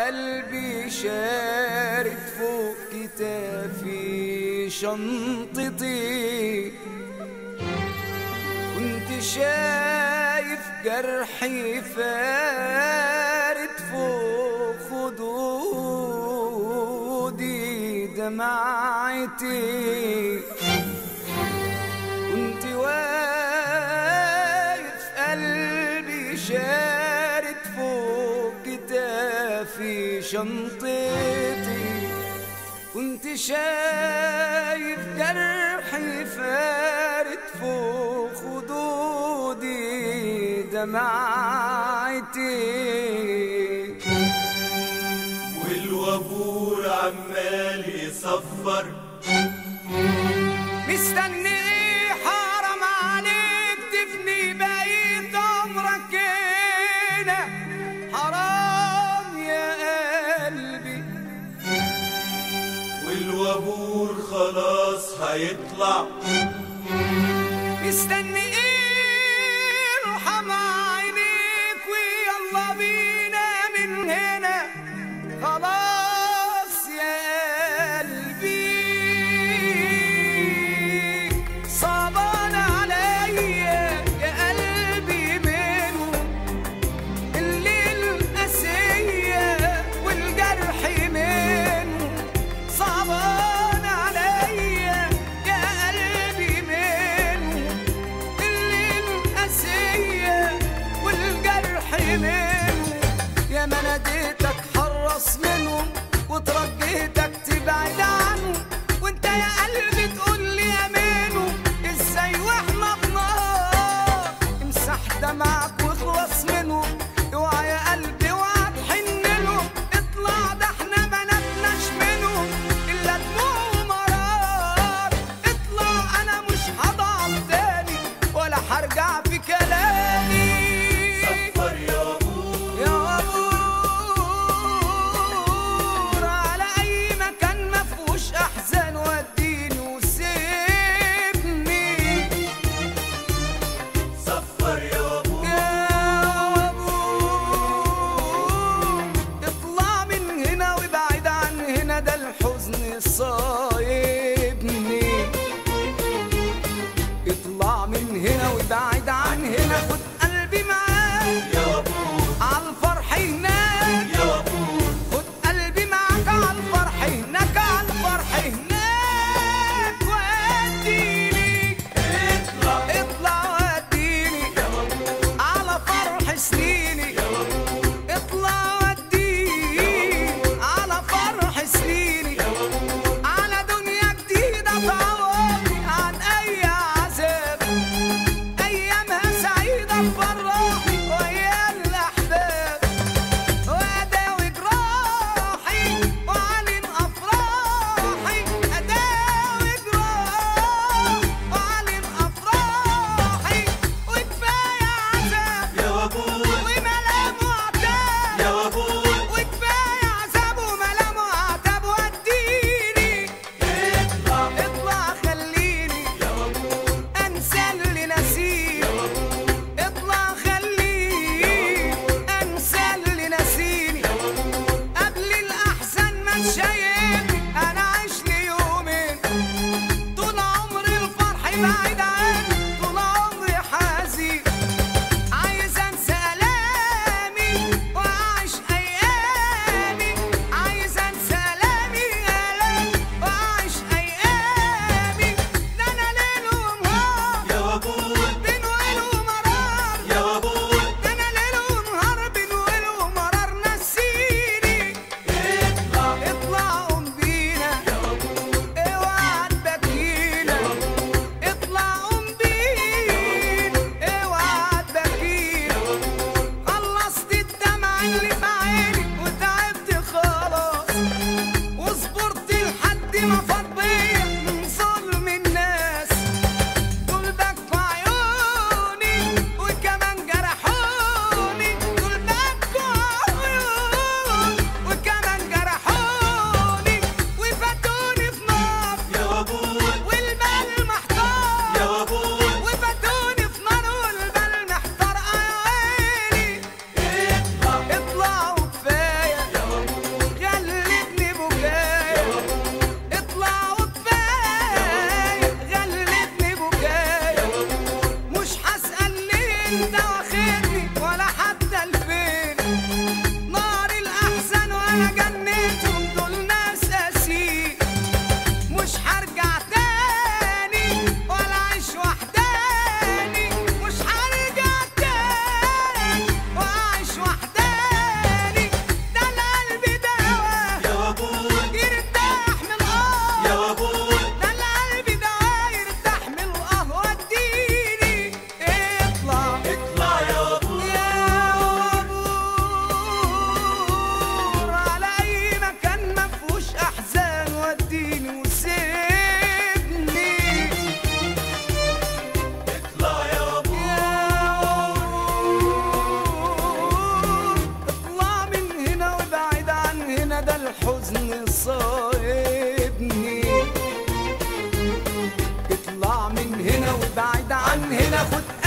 قلبي شارد فوق كتافي شنطتي كنت شايف جرحي فارد فوق خدودي دمعتي كنت واقف قلبي شارد فوق كتافي شنطتي كنت شايف جرحي فارد فوق خدودي دمعتي والوابور عمال يصفر مستني إيه حرام عليك تفني بقيت عمرك هنا حرام يا قلبي والوابور خلاص هيطلع مستني ايه ارحم عينيك ويلا بينا من هنا خلاص يا قلبي صعبان عليا يا قلبي منه الليل قاسية والجرح منه صعبان عليا يا قلبي منه الليل قاسية والجرح منه يا ما ناديتك حرص منهم وترجيتك تبعد عنه وانت يا قلبي تقول لي يا منه ازاي واحنا في نار امسح دمعك واخلص منه اوعى يا قلبي اوعى تحن له اطلع ده احنا ما نبناش منه الا دموع ومرار اطلع انا مش هضعف تاني ولا هرجع في كلامي صفر يا وابور يا عبور على أي ده الحزن صايبني اطلع من هنا وابعد عن هنا خد